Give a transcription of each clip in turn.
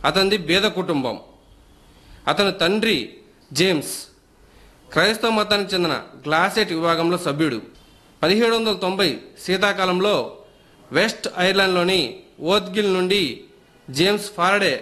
అతనిది బేద కుటుంబం అతని తండ్రి జేమ్స్ క్రైస్తవ మతానికి చెందిన గ్లాసెట్ విభాగంలో సభ్యుడు పదిహేడు వందల తొంభై శీతాకాలంలో వెస్ట్ ఐర్లాండ్లోని ఓత్గిల్ నుండి జేమ్స్ ఫారడే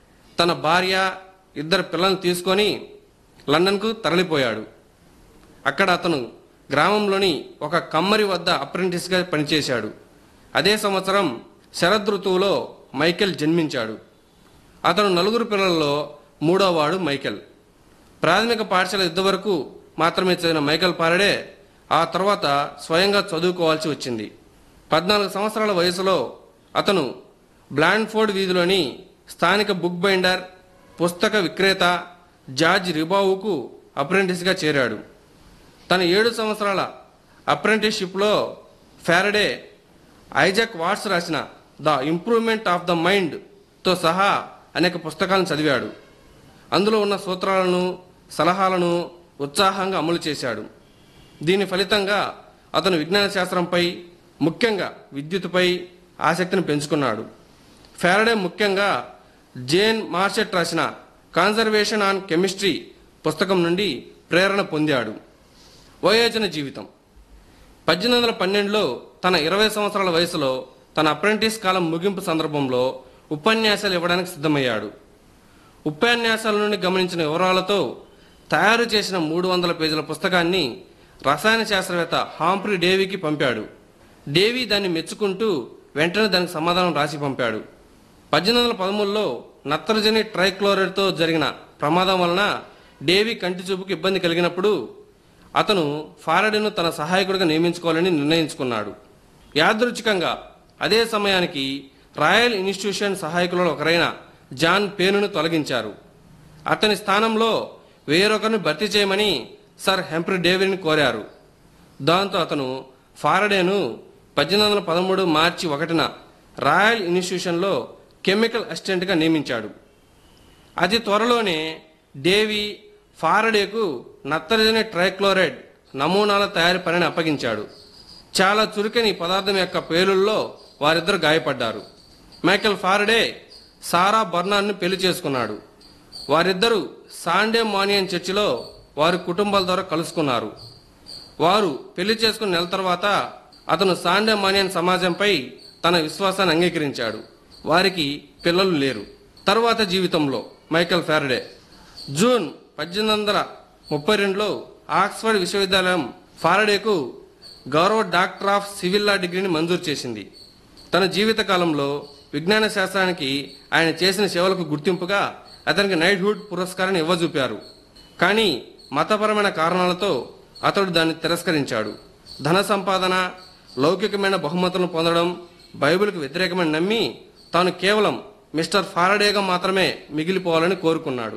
తన భార్య ఇద్దరు పిల్లల్ని తీసుకొని లండన్కు తరలిపోయాడు అక్కడ అతను గ్రామంలోని ఒక కమ్మరి వద్ద అప్రెంటిస్గా పనిచేశాడు అదే సంవత్సరం శరదృతువులో మైకేల్ జన్మించాడు అతను నలుగురు పిల్లల్లో మూడోవాడు మైకేల్ ప్రాథమిక పాఠశాల ఇంతవరకు మాత్రమే చదివిన మైకేల్ పారడే ఆ తర్వాత స్వయంగా చదువుకోవాల్సి వచ్చింది పద్నాలుగు సంవత్సరాల వయసులో అతను బ్లాండ్ఫోర్డ్ వీధిలోని స్థానిక బుక్ బైండర్ పుస్తక విక్రేత జార్జ్ రిబావుకు అప్రెంటిస్గా చేరాడు తన ఏడు సంవత్సరాల అప్రెంటిస్షిప్లో ఫారడే ఐజాక్ వాట్స్ రాసిన ద ఇంప్రూవ్మెంట్ ఆఫ్ ద మైండ్తో సహా అనేక పుస్తకాలను చదివాడు అందులో ఉన్న సూత్రాలను సలహాలను ఉత్సాహంగా అమలు చేశాడు దీని ఫలితంగా అతను విజ్ఞాన శాస్త్రంపై ముఖ్యంగా విద్యుత్పై ఆసక్తిని పెంచుకున్నాడు ఫారడే ముఖ్యంగా జేన్ మార్షెట్ రాసిన కాన్సర్వేషన్ ఆన్ కెమిస్ట్రీ పుస్తకం నుండి ప్రేరణ పొందాడు వయోజన జీవితం పద్దెనిమిది వందల పన్నెండులో తన ఇరవై సంవత్సరాల వయసులో తన అప్రెంటిస్ కాలం ముగింపు సందర్భంలో ఉపన్యాసాలు ఇవ్వడానికి సిద్ధమయ్యాడు ఉపన్యాసాల నుండి గమనించిన వివరాలతో తయారు చేసిన మూడు వందల పేజీల పుస్తకాన్ని రసాయన శాస్త్రవేత్త హాంప్రీ డేవీకి పంపాడు డేవీ దాన్ని మెచ్చుకుంటూ వెంటనే దానికి సమాధానం రాసి పంపాడు పద్దెనిమిది వందల పదమూడులో నత్రజని ట్రైక్లోరైడ్తో జరిగిన ప్రమాదం వలన డేవీ కంటి చూపుకు ఇబ్బంది కలిగినప్పుడు అతను ఫారడేను తన సహాయకుడిగా నియమించుకోవాలని నిర్ణయించుకున్నాడు యాదృచ్ఛికంగా అదే సమయానికి రాయల్ ఇన్స్టిట్యూషన్ సహాయకులలో ఒకరైన జాన్ పేనును తొలగించారు అతని స్థానంలో వేరొకరిని భర్తీ చేయమని సర్ హెంప్రీ డేవిడ్ని కోరారు దాంతో అతను ఫారడేను పద్దెనిమిది వందల పదమూడు మార్చి ఒకటిన రాయల్ ఇన్స్టిట్యూషన్లో కెమికల్ అసిస్టెంట్గా నియమించాడు అతి త్వరలోనే డేవి ఫారడేకు నత్రజని ట్రైక్లోరైడ్ నమూనాల తయారీ పనిని అప్పగించాడు చాలా చురుకైన ఈ పదార్థం యొక్క పేలుల్లో వారిద్దరు గాయపడ్డారు మైకెల్ ఫారడే సారా బర్నార్ను పెళ్లి చేసుకున్నాడు వారిద్దరూ సాండే మానియన్ చర్చిలో వారి కుటుంబాల ద్వారా కలుసుకున్నారు వారు పెళ్లి చేసుకున్న నెల తర్వాత అతను సాండే మానియన్ సమాజంపై తన విశ్వాసాన్ని అంగీకరించాడు వారికి పిల్లలు లేరు తరువాత జీవితంలో మైకేల్ ఫారడే జూన్ పద్దెనిమిది వందల ముప్పై రెండులో ఆక్స్ఫర్డ్ విశ్వవిద్యాలయం ఫారడేకు గౌరవ డాక్టర్ ఆఫ్ సివిల్ లా డిగ్రీని మంజూరు చేసింది తన జీవిత కాలంలో విజ్ఞాన శాస్త్రానికి ఆయన చేసిన సేవలకు గుర్తింపుగా అతనికి నైట్హుడ్ పురస్కారాన్ని ఇవ్వజూపారు కానీ మతపరమైన కారణాలతో అతడు దాన్ని తిరస్కరించాడు ధన సంపాదన లౌకికమైన బహుమతులను పొందడం బైబిల్కు వ్యతిరేకమని నమ్మి తాను కేవలం మిస్టర్ ఫారడేగా మాత్రమే మిగిలిపోవాలని కోరుకున్నాడు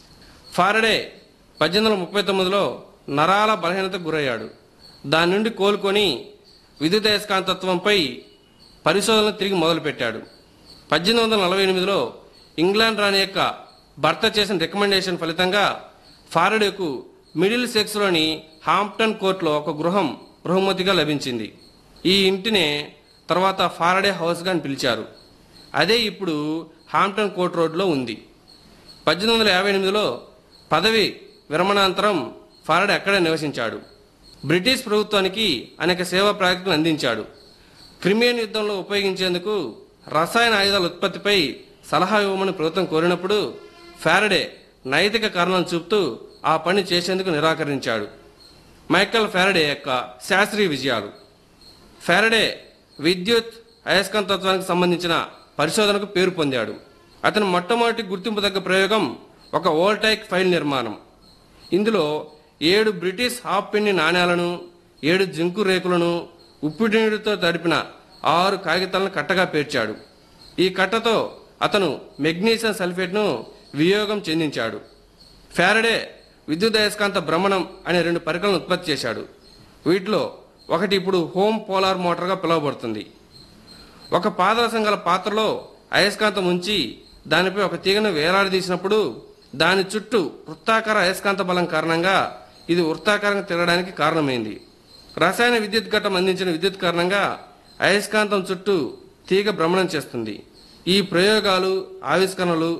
ఫారడే పద్దెనిమిది వందల ముప్పై తొమ్మిదిలో నరాల బలహీనతకు గురయ్యాడు దాని నుండి కోలుకొని విద్యుదయస్కాంతత్వంపై పరిశోధనలు తిరిగి మొదలుపెట్టాడు పద్దెనిమిది వందల నలభై ఎనిమిదిలో ఇంగ్లాండ్ రాణి యొక్క భర్త చేసిన రికమెండేషన్ ఫలితంగా ఫారడేకు మిడిల్ సెక్స్లోని హాంప్టన్ కోర్టులో ఒక గృహం బహుమతిగా లభించింది ఈ ఇంటినే తర్వాత ఫారడే హౌస్గా అని పిలిచారు అదే ఇప్పుడు హాంప్టన్ కోర్ట్ రోడ్లో ఉంది పద్దెనిమిది వందల యాభై ఎనిమిదిలో పదవి విరమణాంతరం ఫారడే అక్కడే నివసించాడు బ్రిటిష్ ప్రభుత్వానికి అనేక సేవా ప్రాజెక్టులు అందించాడు క్రిమియన్ యుద్ధంలో ఉపయోగించేందుకు రసాయన ఆయుధాల ఉత్పత్తిపై సలహా ఇవ్వమని ప్రభుత్వం కోరినప్పుడు ఫారడే నైతిక కారణాలు చూపుతూ ఆ పని చేసేందుకు నిరాకరించాడు మైకల్ ఫారడే యొక్క శాస్త్రీయ విజయాలు ఫారడే విద్యుత్ అయస్కాంతత్వానికి సంబంధించిన పరిశోధనకు పేరు పొందాడు అతని మొట్టమొదటి గుర్తింపు తగ్గ ప్రయోగం ఒక వోల్టైక్ ఫైల్ నిర్మాణం ఇందులో ఏడు బ్రిటిష్ హాఫ్ పెన్ని నాణేలను ఏడు జింకు రేకులను ఉప్పు నీటితో తడిపిన ఆరు కాగితాలను కట్టగా పేర్చాడు ఈ కట్టతో అతను మెగ్నీషియం సల్ఫేట్ను వియోగం చెందించాడు ఫారడే విద్యుదయస్కాంత భ్రమణం అనే రెండు పరికరాలను ఉత్పత్తి చేశాడు వీటిలో ఒకటి ఇప్పుడు హోమ్ పోలార్ మోటార్గా పిలువబడుతుంది ఒక పాదరసం గల పాత్రలో అయస్కాంతం ఉంచి దానిపై ఒక తీగను వేలాడదీసినప్పుడు దాని చుట్టూ వృత్తాకార అయస్కాంత బలం కారణంగా ఇది వృత్తాకారంగా తిరగడానికి కారణమైంది రసాయన విద్యుత్ ఘటం అందించిన విద్యుత్ కారణంగా అయస్కాంతం చుట్టూ తీగ భ్రమణం చేస్తుంది ఈ ప్రయోగాలు ఆవిష్కరణలు